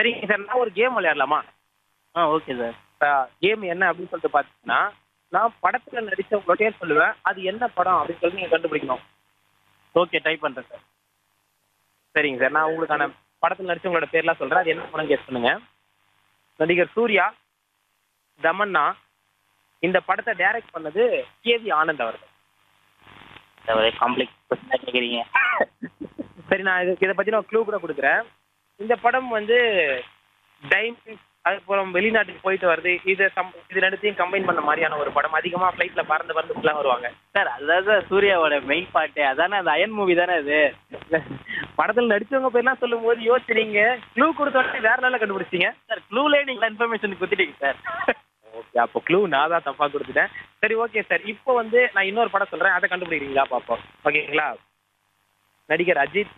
சரிங்க சார் நான் ஒரு கேம் விளையாடலாமா ஆ ஓகே சார் கேம் என்ன அப்படின்னு சொல்லிட்டு பார்த்தீங்கன்னா நான் படத்துல நடிச்சவங்களோட பேர் சொல்லுவேன் அது என்ன படம் அப்படின்னு சொல்லி நீங்க கண்டுபிடிக்கணும் ஓகே ட்ரை பண்ணுறேன் சார் சரிங்க சார் நான் உங்களுக்கான படத்துல நடிச்சவங்களோட பேர்லாம் சொல்றேன் அது என்ன படம் கேஸ் பண்ணுங்க நடிகர் சூர்யா தமன்னா இந்த படத்தை டைரக்ட் பண்ணது கேவி ஆனந்த் அவர்கள் ஒரே காம்ப்ளெக்ஸ் கொஸ்டினாக கேட்குறீங்க சரி நான் இதுக்கு இதை பத்தி நான் க்ளூ கூட கொடுக்குறேன் இந்த படம் வந்து டைம் அதுக்கப்புறம் வெளிநாட்டுக்கு போயிட்டு வருது இது சம் இது ரெண்டுத்தையும் கம்பைன் பண்ண மாதிரியான ஒரு படம் அதிகமா ஃப்ளைட்ல பறந்து பறந்து ஃபுல்லாக வருவாங்க சார் அதுதான் சார் சூர்யாவோட மெயின் பாட்டு அதானே அந்த அயன் மூவி தானே அது படத்துல நடிச்சவங்க பேர்லாம் சொல்லும் போது யோசிச்சிருங்க க்ளூ கொடுத்த உடனே வேற லெவலில் கண்டுபிடிச்சிங்க சார் க்ளூலே நீங்கள் இன்ஃபர்மேஷன் கொடுத்துட்டீங்க சார் ஓகே அப்போ க்ளூ நான் தான் தப்பா கொடுத்துட்டேன் சரி ஓகே சார் இப்போ வந்து நான் இன்னொரு படம் சொல்றேன் அதை கண்டுபிடிக்கிறீங்களா பார்ப்போம் ஓகேங்களா நடிகர் அஜித்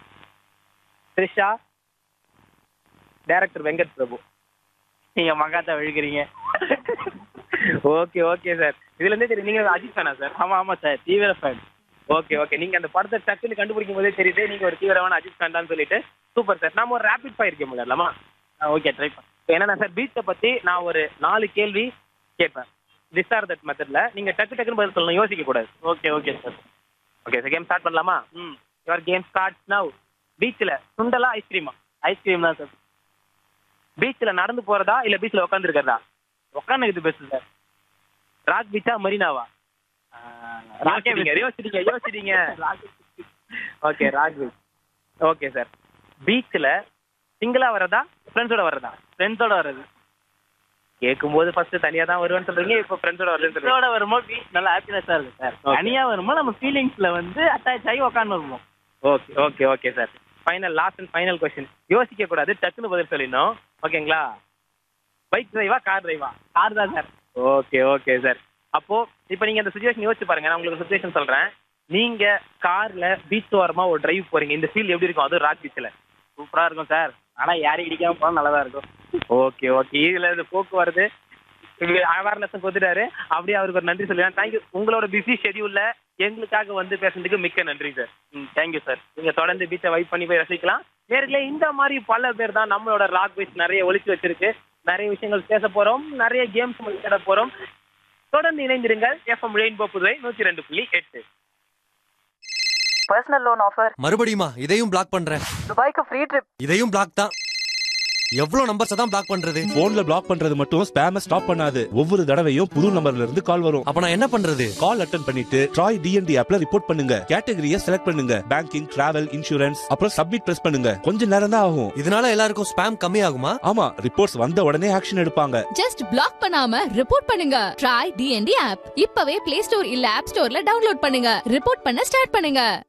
த்ரிஷா டைரக்டர் வெங்கட் பிரபு நீங்கள் மகாத்தா விழுக்கிறீங்க ஓகே ஓகே சார் இதுல இருந்தே தெரியும் நீங்க அஜித் ஃபேனா சார் ஆமாம் ஆமாம் சார் தீவிர ஃபேன் ஓகே ஓகே நீங்க அந்த படத்தை டக்குன்னு கண்டுபிடிக்கும் போதே தெரியுது நீங்க ஒரு தீவிரமான அஜித் ஃபேன் தான் சொல்லிட்டு சூப்பர் சார் நாம ஒரு ரேபிட் ஃபயர் கேம் விளையாடலாமா ஆ ஓகே ட்ரை பண்ண என்னன்னா சார் பீச்சை பத்தி நான் ஒரு நாலு கேள்வி கேட்பேன் திஸ் ஆர் தட் மெத்தட்ல நீங்க டக்கு டக்குன்னு பதில் சொல்லணும் யோசிக்க கூடாது okay okay sir okay sir game start பண்ணலாமா ம் யுவர் கேம் ஸ்டார்ட் நவ் பீச்சில் சுண்டலா ஐஸ்கிரீமா ஐஸ்கிரீம் தான் சார் பீச்சில் நடந்து போறதா இல்ல பீச்சில் உட்காந்து இருக்கிறதா உட்காந்துக்குது பெஸ்ட் சார் ராக் பீச்சா மரீனாவா ராக்கே யோசிச்சிட்டீங்க யோசிச்சிட்டீங்க யோசிச்சிட்டீங்க okay rock beach okay sir பீச்சில் சிங்கிளா வர்றதா ஃப்ரெண்ட்ஸோட வர்றதா ஃப்ரெண்ட்ஸோட வர்றது கேட்கும்போது ஃபர்ஸ்ட் தனியா தான் வருவேன்னு சொல்றீங்க இப்போ ஃப்ரெண்ட்ஸோட வருதுன்னு சொல்றீங்க ஃப்ரெண்ட்ஸோட வரும்போது பீச் நல்லா ஹாப்பினஸாக இருக்கு சார் Okay. தனியாக வரும்போது நம்ம ஃபீலிங்ஸில் வந்து அட்டாச் ஆகி உட்காந்து வருவோம் okay okay okay sir final last and final question யோசிக்க கூடாது டக்குன்னு பதில் சொல்லிடணும் ஓகேங்களா பைக் டிரைவா கார் டிரைவா கார் தான் சார் ஓகே ஓகே சார் அப்போ இப்போ நீங்க இந்த சுச்சுவேஷன் யோசிச்சு பாருங்க நான் உங்களுக்கு சுச்சுவேஷன் சொல்றேன் நீங்க கார்ல பீச் ஓரமா ஒரு டிரைவ் போறீங்க இந்த ஃபீல் எப்படி இருக்கும் அது ராக் பீச்ல சூப்பராக இருக்கும் சார் ஆனால் யாரையும் இடிக்காம போனால் நல்லா தான் இருக்கும் ஓகே ஓகே இதுல இந்த போக்குவரத்து அவேர்னஸ் கொடுத்துட்டாரு அப்படியே அவருக்கு ஒரு நன்றி சொல்லுவேன் தேங்க்யூ உங்களோட பிஸி ஷெடியூல்ல எங்களுக்காக வந்து பேசுனதுக்கு மிக்க நன்றி சார் ம் தேங்க்யூ சார் நீங்க தொடர்ந்து பீச்சை வைப் பண்ணி போய் ரசிக்கலாம் நேர்களே இந்த மாதிரி பல பேர் தான் நம்மளோட ராக் பீச் நிறைய ஒழிச்சு வச்சிருக்கு நிறைய விஷயங்கள் பேச போறோம் நிறைய கேம்ஸ் விளையாட போறோம் தொடர்ந்து இணைந்திருங்கள் எஃப்எம் ரெயின்போ புதுவை நூத்தி ரெண்டு புள்ளி எட்டு பர்சனல் லோன் ஆஃபர் மறுபடியுமா இதையும் பிளாக் பண்றேன் துபாய்க்கு ஃப்ரீ ட்ரிப் இதையும் பிளாக் தான் எவ்வளவு நம்பர்ஸ் தான் பிளாக் பண்றது போன்ல பிளாக் பண்றது மட்டும் ஸ்பேம ஸ்டாப் பண்ணாது ஒவ்வொரு தடவையும் புது நம்பர்ல இருந்து கால் வரும் அப்ப நான் என்ன பண்றது கால் அட்டன் பண்ணிட்டு ட்ராய் டிஎன்டி ஆப்ல ரிப்போர்ட் பண்ணுங்க கேட்டகரிய செலக்ட் பண்ணுங்க பேங்கிங் டிராவல் இன்சூரன்ஸ் அப்புறம் சப்மிட் பிரஸ் பண்ணுங்க கொஞ்ச நேரம் தான் ஆகும் இதனால எல்லாருக்கும் ஸ்பேம் கம்மி ஆகுமா ஆமா ரிப்போர்ட்ஸ் வந்த உடனே ஆக்ஷன் எடுப்பாங்க ஜஸ்ட் பிளாக் பண்ணாம ரிப்போர்ட் பண்ணுங்க ட்ரை டிஎன்டி ஆப் இப்பவே பிளே ஸ்டோர் இல்ல ஆப் ஸ்டோர்ல டவுன்லோட் பண்ணுங்க ரிப்போர்ட் பண்ண ஸ்டார்ட் பண்ணுங்க